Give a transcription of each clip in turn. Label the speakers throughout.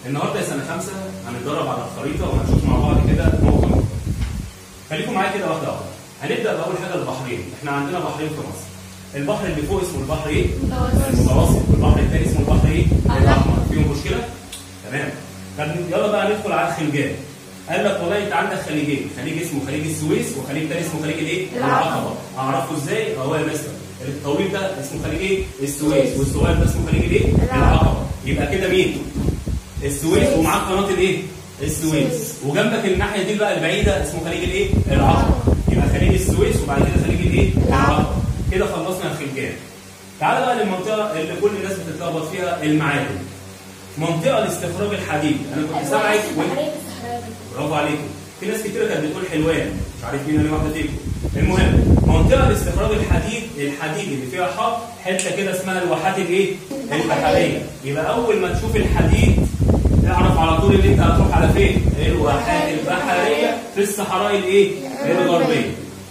Speaker 1: النهارده يا سنه خمسه هنتدرب على الخريطه وهنشوف مع بعض كده نقطه نقطه. خليكم معايا كده واحده واحده. هنبدا باول حاجه البحرين، احنا عندنا بحرين في مصر. البحر اللي فوق اسمه البحر ايه؟ المتوسط، والبحر الثاني اسمه البحر ايه؟ الاحمر، فيهم مشكله؟ تمام. طب يلا بقى ندخل على الخليجات. قال لك والله انت عندك خليجين، خليج اسمه خليج السويس وخليج تاني اسمه خليج الايه؟ العقبه. اعرفه ازاي؟ هو يا مستر الطويل ده اسمه خليج ايه؟ السويس والصغير ده اسمه خليج الايه؟ العقبه. يبقى كده مين؟ السويس ومعاك قناه الايه؟ السويس وجنبك الناحيه دي بقى البعيده اسمه خليج الايه؟ العقبه يبقى خليج السويس وبعد كده خليج الايه؟ العقبه كده خلصنا الخليجات تعال بقى للمنطقه اللي كل الناس بتتلخبط فيها المعادن منطقه لاستخراج الحديد انا كنت سامعك وانت برافو عليكم في ناس كتير كانت بتقول حلوان مش عارف مين اللي واحده فيكم المهم منطقه لاستخراج الحديد الحديد اللي فيها حق حته كده اسمها الواحات الايه البحريه يبقى اول ما تشوف الحديد اعرف على طول ان انت هتروح على فين الواحات البحريه في الصحراء الايه الغربيه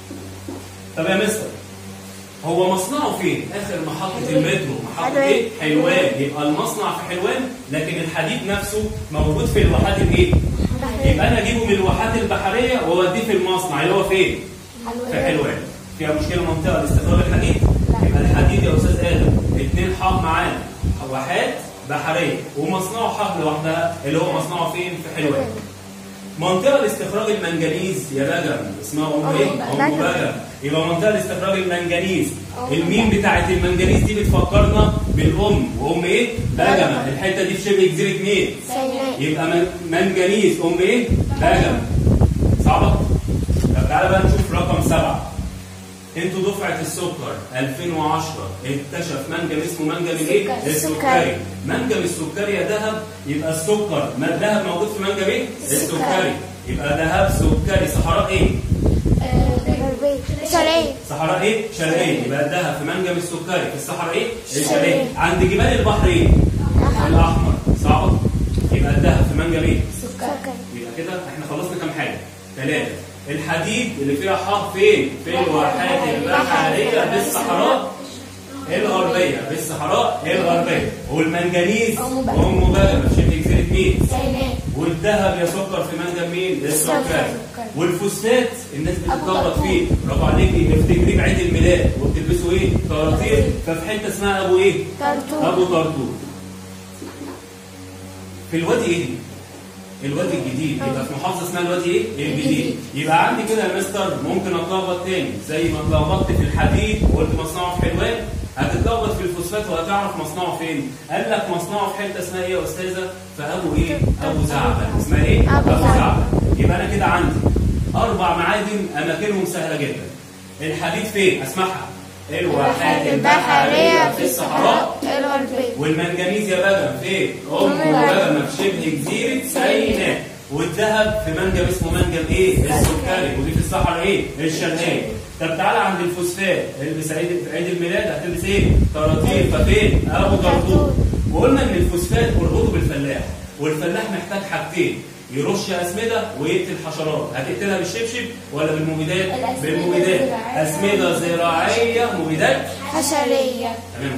Speaker 1: طب يا مستر هو مصنعه فين؟ اخر محطة المترو، محطة ايه؟ حلوان، يبقى المصنع في حلوان لكن الحديد نفسه موجود في الواحات الايه؟ يبقى انا اجيبه من الواحات البحرية واوديه في المصنع اللي هو فين؟ في حلوان. فيها مشكلة منطقة لاستخراج الحديد؟ يبقى الحديد يا استاذ ادم اثنين حاق معانا واحات بحرية ومصنعه حق لوحدها اللي هو مصنعه فين؟ في حلوان. منطقة لاستخراج المنجنيز يا بجم اسمها ام ايه؟ ام بجم يبقى منطقة لاستخراج المنجنيز الميم بتاعت المنجنيز دي بتفكرنا بالام وام ايه؟ بجمة الحتة دي في شبه جزيرة مين؟ يبقى من- منجنيز ام ايه؟ بجم صعبة؟ طب تعالى بقى نشوف رقم سبعة انتوا دفعة السكر 2010 اكتشف منجم اسمه منجم الايه؟
Speaker 2: السكري.
Speaker 1: السكري منجم السكري يا ذهب يبقى السكر ما الذهب موجود في منجم ايه؟ السكري يبقى ذهب سكري صحراء ايه؟
Speaker 2: شرقية
Speaker 1: صحراء ايه؟ شرقية يبقى الذهب في منجم السكري في الصحراء ايه؟ الشرقية
Speaker 2: الشرقية.
Speaker 1: عند جبال البحر ايه؟ الأحمر صعبة يبقى الذهب في منجم ايه؟
Speaker 2: سكر
Speaker 1: يبقى كده احنا خلصنا كام حاجه؟ ثلاثة الحديد اللي فيها حق فين؟ في الواحات البحرية بالصحراء الغربية بالصحراء الغربية والمنجنيز
Speaker 2: أم بقى.
Speaker 1: أم بقى في شبه جزيرة مين؟
Speaker 2: سيناء
Speaker 1: والذهب يا سكر في منجم مين؟ السكري
Speaker 2: السكري.
Speaker 1: والفوسفات الناس بتتلخبط
Speaker 2: طرطور.
Speaker 1: فيه برافو عليكي افتكريه بعيد الميلاد وبتلبسوا ايه؟ طراطير ففي حته اسمها ابو ايه؟
Speaker 2: طرطور
Speaker 1: ابو طرطور في الوادي ايه دي؟ الوادي الجديد يبقى في محافظه اسمها الوادي ايه؟ الجديد
Speaker 2: الجديد.
Speaker 1: يبقى عندي كده يا مستر ممكن اتلخبط تاني زي ما اتلخبطت في الحديد وقلت مصنعه في حلوان هتتلخبط في الفوسفات وهتعرف مصنعه فين؟ قال لك مصنعه في حته اسمها ايه يا استاذه؟ في ابو ايه؟ ابو زعبل اسمها ايه؟
Speaker 2: أبو زعبل.
Speaker 1: زعبل يبقى انا كده عندي اربع معادن اماكنهم سهله جدا الحديد فين؟ اسمعها الواحات البحريه في الصحراء
Speaker 2: الغربية
Speaker 1: والمنجنيز يا بجم فين؟ ام بجم في شبه جزيره سيناء والذهب في منجم اسمه منجم ايه؟ السكري ودي في الصحراء ايه؟ الشرقيه طب تعالى عند الفوسفات البس عيد في عيد الميلاد هتلبس ايه؟ طراطير ففين؟ ابو طرطور وقلنا ان الفوسفات اربطه بالفلاح والفلاح محتاج حاجتين يرش اسمده ويقتل حشرات هتقتلها بالشبشب ولا بالمبيدات؟
Speaker 2: الأسمدة
Speaker 1: بالمبيدات
Speaker 2: الزراعية.
Speaker 1: اسمده زراعيه مبيدات
Speaker 2: حشرية
Speaker 1: تمام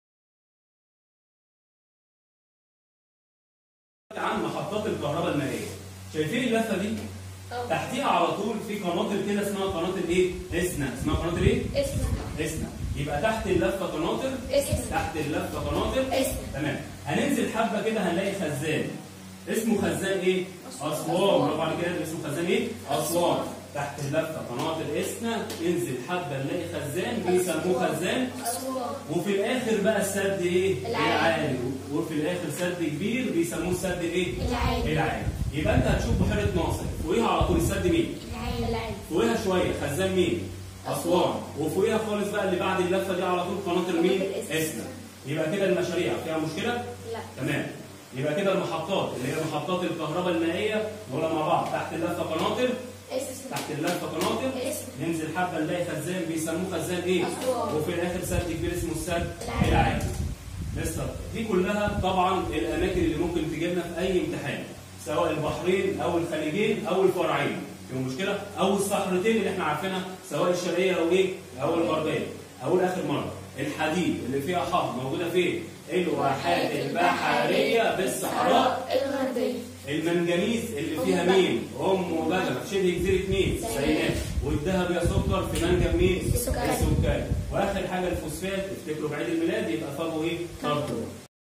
Speaker 1: عن محطات الكهرباء المائيه شايفين اللفه دي تحتيها على طول في قناطر كده اسمها قناه الايه اسنا اسمها قناه الايه اسنا يبقى تحت اللفه قناطر تحت اللفه قناطر
Speaker 2: اسنا.
Speaker 1: تمام هننزل حبه كده هنلاقي خزان اسمه خزان ايه اسوان برافو عليك كده اسمه خزان ايه اسوان تحت اللفه قناطر اسنا انزل حبه نلاقي خزان بيسموه خزان وفي الاخر بقى السد ايه؟
Speaker 2: العالي.
Speaker 1: العالي وفي الاخر سد كبير بيسموه السد ايه؟
Speaker 2: العالي.
Speaker 1: العالي يبقى انت هتشوف بحيره ناصر فوقيها على طول السد مين؟ فوقيها شويه خزان مين؟ اسوان وفوقيها خالص بقى اللي بعد اللفه دي على طول قناطر مين؟
Speaker 2: قناطر إسنا.
Speaker 1: اسنا يبقى كده المشاريع فيها مشكله؟
Speaker 2: لا
Speaker 1: تمام يبقى كده المحطات اللي هي محطات الكهرباء المائيه نقولها مع بعض تحت اللفه قناطر تحت اللفه قناطر
Speaker 2: اسم.
Speaker 1: ننزل حبه نلاقي خزان بيسموه خزان ايه؟
Speaker 2: أسوان.
Speaker 1: وفي الاخر سد كبير اسمه السد
Speaker 2: العالي.
Speaker 1: العالي. مستر دي كلها طبعا الاماكن اللي ممكن تجيلنا في اي امتحان سواء البحرين او الخليجين او الفرعين في مشكله او الصحرتين اللي احنا عارفينها سواء الشرقيه او ايه او الغربيه اقول اخر مره الحديد اللي فيها ح موجوده فين؟ الواحات البحريه بالصحراء
Speaker 2: الغربية
Speaker 1: المنجنيز اللي فيها مين؟ ام وبدر في شبه جزيره مين؟ سيناء والذهب يا سكر في منجم مين؟
Speaker 2: السكري.
Speaker 1: السكري واخر حاجه الفوسفات افتكروا بعيد الميلاد يبقى طابو ايه؟ طابو